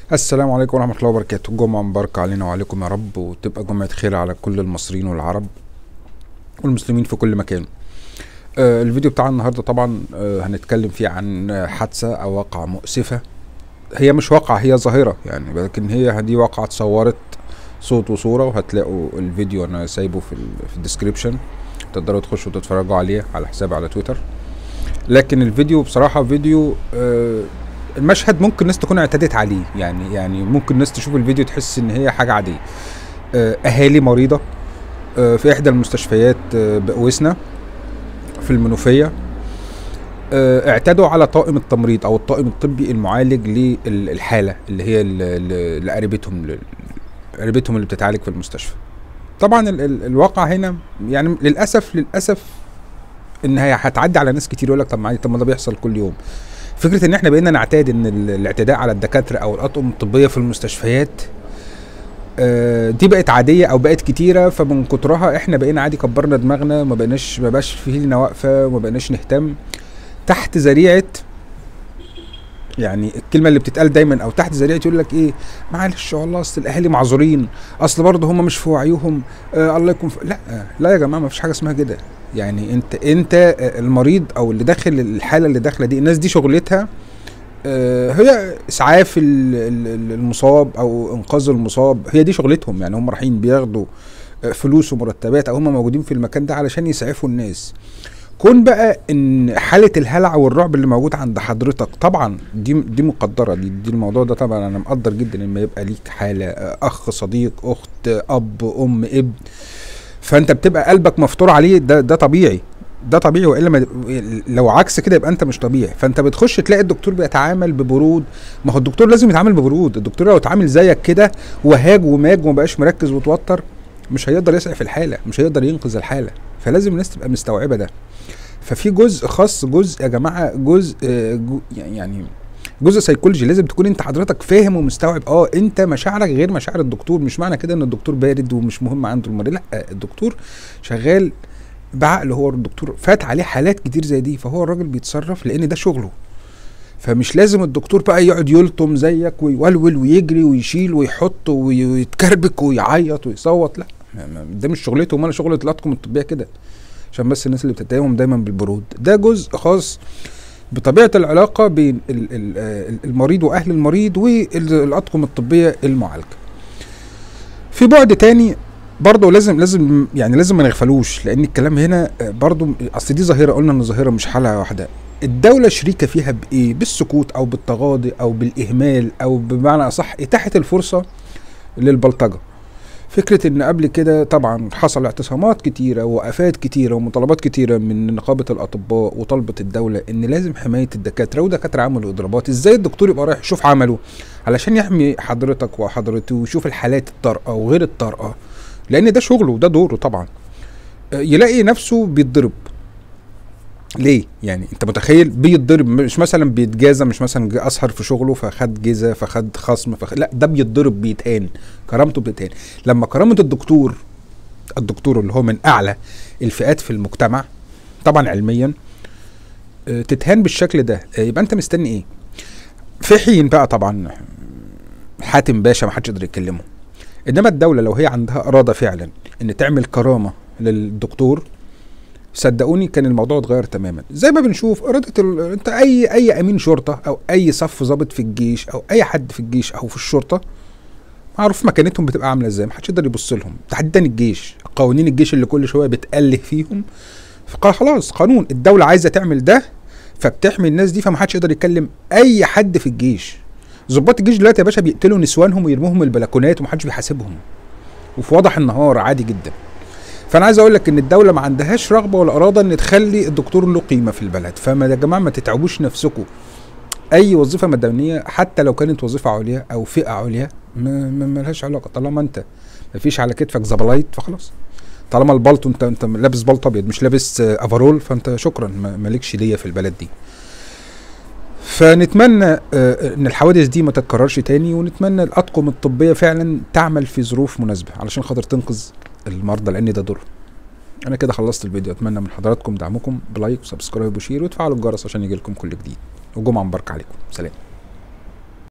السلام عليكم ورحمة الله وبركاته جمعة مباركة علينا وعليكم يا رب وتبقى جمعة خير على كل المصريين والعرب والمسلمين في كل مكان آه الفيديو بتاع النهاردة طبعا آه هنتكلم فيه عن آه، حادثة أو واقعة مؤسفة هي مش واقعة هي ظاهرة يعني لكن هي دي واقعة اتصورت صوت وصورة وهتلاقوا الفيديو أنا سايبه في, ال- في الديسكريبشن تقدروا تخشوا تتفرجوا عليه على حسابي على تويتر لكن الفيديو بصراحة فيديو آه المشهد ممكن الناس تكون اعتادت عليه يعني يعني ممكن الناس تشوف الفيديو تحس ان هي حاجه عاديه آه، اهالي مريضه آه، في احدى المستشفيات آه، بقوسنا في المنوفيه آه، اعتادوا على طاقم التمريض او الطاقم الطبي المعالج للحاله اللي هي ال- ال- لقريبتهم ل- قريبتهم اللي بتتعالج في المستشفى طبعا ال ال الواقع هنا يعني للاسف للاسف ان هي هتعدي على ناس كتير يقول لك طب ما عادي، طب ما ده بيحصل كل يوم فكره ان احنا بقينا نعتاد ان ال- الاعتداء على الدكاتره او الاطقم الطبيه في المستشفيات آه، دي بقت عاديه او بقت كتيره فمن كترها احنا بقينا عادي كبرنا دماغنا ما بقيناش ما بقاش في لنا واقفه وما بقيناش نهتم تحت ذريعه يعني الكلمه اللي بتتقال دايما او تحت ذريعه يقول لك ايه معلش والله اصل الاهالي معذورين اصل برضه هم مش في وعيهم آه الله يكون في... لا لا يا جماعه ما فيش حاجه اسمها كده يعني انت انت آه، المريض او اللي داخل الحاله اللي داخله دي الناس دي شغلتها آه، هي اسعاف ال- ال- ال- المصاب او انقاذ المصاب هي دي شغلتهم يعني هم رايحين بياخدوا آه، فلوس ومرتبات او هم موجودين في المكان ده علشان يسعفوا الناس كون بقى ان حاله الهلع والرعب اللي موجود عند حضرتك طبعا دي دي مقدره دي, دي الموضوع ده طبعا انا مقدر جدا لما يبقى ليك حاله آه، اخ صديق اخت اب ام ابن فانت بتبقى قلبك مفتور عليه ده ده طبيعي ده طبيعي والا ما لو عكس كده يبقى انت مش طبيعي فانت بتخش تلاقي الدكتور بيتعامل ببرود ما هو الدكتور لازم يتعامل ببرود الدكتور لو اتعامل زيك كده وهاج وماج وما بقاش مركز وتوتر مش هيقدر يسعف الحاله مش هيقدر ينقذ الحاله فلازم الناس تبقى مستوعبه ده ففي جزء خاص جزء يا جماعه جزء آه، جو يعني جزء سيكولوجي لازم تكون انت حضرتك فاهم ومستوعب اه انت مشاعرك غير مشاعر الدكتور مش معنى كده ان الدكتور بارد ومش مهم عنده المريض لا الدكتور شغال بعقله هو الدكتور فات عليه حالات كتير زي دي فهو الراجل بيتصرف لان ده شغله فمش لازم الدكتور بقى يقعد يلطم زيك ويولول ويجري ويشيل ويحط وي- ويتكربك ويعيط ويصوت لا ما- ما- ده مش شغلته امال شغله الاطقم الطبيه كده عشان بس الناس اللي بتتهمهم دايما بالبرود ده جزء خاص بطبيعه العلاقه بين ال- ال- آه المريض واهل المريض والاطقم الطبيه المعالجه في بعد تاني برضه لازم لازم يعني لازم ما نغفلوش لان الكلام هنا آه، برضه اصل دي ظاهره قلنا ان ظاهره مش حاله واحده الدوله شريكه فيها بايه بالسكوت او بالتغاضي او بالاهمال او بمعنى اصح اتاحه الفرصه للبلطجه فكرة ان قبل كده طبعا حصل اعتصامات كتيرة ووقفات كتيرة ومطالبات كتيرة من نقابة الاطباء وطلبة الدولة ان لازم حماية الدكاترة ودكاترة عملوا اضرابات ازاي الدكتور يبقى رايح يشوف عمله علشان يحمي حضرتك وحضرته ويشوف الحالات الطارئة وغير الطارئة لان ده شغله وده دوره طبعا آه، يلاقي نفسه بيتضرب ليه يعني انت متخيل بيتضرب مش مثلا بيتجازى مش مثلا جه اسهر في شغله فخد جزا فخد خصم فخ... لا ده بيتضرب بيتهان كرامته بتتهان لما كرامه الدكتور الدكتور اللي هو من اعلى الفئات في المجتمع طبعا علميا آه، تتهان بالشكل ده آه، يبقى انت مستني ايه في حين بقى طبعا حاتم باشا ما حدش يقدر يكلمه انما الدوله لو هي عندها اراده فعلا ان تعمل كرامه للدكتور صدقوني كان الموضوع اتغير تماما زي ما بنشوف اراده ال... انت اي اي امين شرطه او اي صف ضابط في الجيش او اي حد في الجيش او في الشرطه معروف مكانتهم بتبقى عامله ازاي محدش يقدر يبص لهم تحديدا الجيش قوانين الجيش اللي كل شويه بتأله فيهم فقال خلاص قانون الدوله عايزه تعمل ده فبتحمي الناس دي فمحدش يقدر يتكلم اي حد في الجيش ضباط الجيش دلوقتي يا باشا بيقتلوا نسوانهم ويرموهم من البلكونات ومحدش بيحاسبهم وفي وضح النهار عادي جدا فانا عايز اقول لك ان الدوله ما عندهاش رغبه ولا اراده ان تخلي الدكتور له قيمه في البلد فما يا جماعه ما تتعبوش نفسكم اي وظيفه مدنيه حتى لو كانت وظيفه عليا او فئه عليا ما ما- ما لهاش علاقه طالما انت ما فيش على كتفك زبلايت فخلاص طالما البلطو انت انت لابس بلطو ابيض مش لابس آه، افرول فانت شكرا ما- مالكش ليا في البلد دي فنتمنى آه، ان الحوادث دي ما تتكررش تاني ونتمنى الاطقم الطبيه فعلا تعمل في ظروف مناسبه علشان خاطر تنقذ المرضى لان ده دور انا كده خلصت الفيديو اتمنى من حضراتكم دعمكم بلايك وسبسكرايب وشير وتفعلوا الجرس عشان يجيلكم كل جديد وجمعه مباركه عليكم سلام